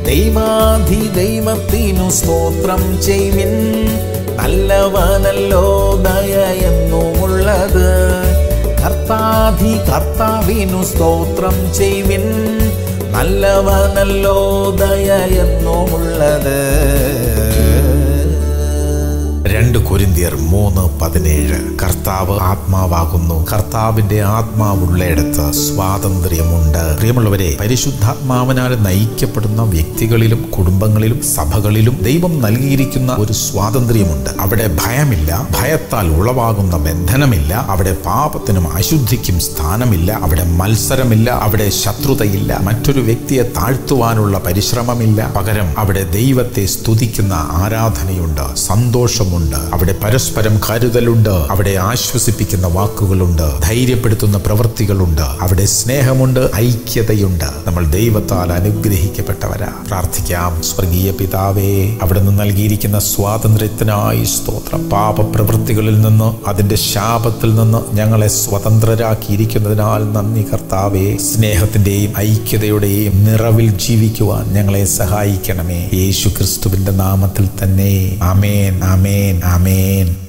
ദൈവാധി ദൈവത്തിനു സ്തോത്രം ചെയ്വിൻ നല്ലവനല്ലോ ദയ എന്നുമുള്ളത് കർത്താധി കർത്താവിനു സ്തോത്രം ചെയ്വിൻ നല്ലവനല്ലോ ദയ എന്നുമുള്ളത് രണ്ട് കൊരിന്തിയർ മൂന്ന് പതിനേഴ് കർത്താവ് ആത്മാവാകുന്നു കർത്താവിന്റെ ആത്മാവുള്ളയിടത്ത് സ്വാതന്ത്ര്യമുണ്ട് പ്രിയമുള്ളവരെ പരിശുദ്ധാത്മാവിനാൽ നയിക്കപ്പെടുന്ന വ്യക്തികളിലും കുടുംബങ്ങളിലും സഭകളിലും ദൈവം നൽകിയിരിക്കുന്ന ഒരു സ്വാതന്ത്ര്യമുണ്ട് അവിടെ ഭയമില്ല ഭയത്താൽ ഉളവാകുന്ന ബന്ധനമില്ല അവിടെ പാപത്തിനും അശുദ്ധിക്കും സ്ഥാനമില്ല അവിടെ മത്സരമില്ല അവിടെ ശത്രുതയില്ല മറ്റൊരു വ്യക്തിയെ താഴ്ത്തുവാനുള്ള പരിശ്രമമില്ല പകരം അവിടെ ദൈവത്തെ സ്തുതിക്കുന്ന ആരാധനയുണ്ട് സന്തോഷമുണ്ട് അവിടെ പരസ്പരം കരുതലുണ്ട് അവിടെ ആശ്വസിപ്പിക്കുന്ന വാക്കുകളുണ്ട് ധൈര്യപ്പെടുത്തുന്ന പ്രവൃത്തികളുണ്ട് അവിടെ സ്നേഹമുണ്ട് ഐക്യതയുണ്ട് നമ്മൾ ദൈവത്താൽ അനുഗ്രഹിക്കപ്പെട്ടവരാ പ്രാർത്ഥിക്കാം സ്വർഗീയ പിതാവേ അവിടെ നിന്ന് നൽകിയിരിക്കുന്ന സ്വാതന്ത്ര്യത്തിനായി സ്തോത്രം പാപപ്രവൃത്തികളിൽ നിന്ന് അതിന്റെ ശാപത്തിൽ നിന്ന് ഞങ്ങളെ സ്വതന്ത്രരാക്കിയിരിക്കുന്നതിനാൽ നന്ദി കർത്താവേ സ്നേഹത്തിന്റെയും ഐക്യതയുടെയും നിറവിൽ ജീവിക്കുവാൻ ഞങ്ങളെ സഹായിക്കണമേ യേശു ക്രിസ്തുവിന്റെ നാമത്തിൽ തന്നെ ആമേൻ ആമേൻ ആമേൻ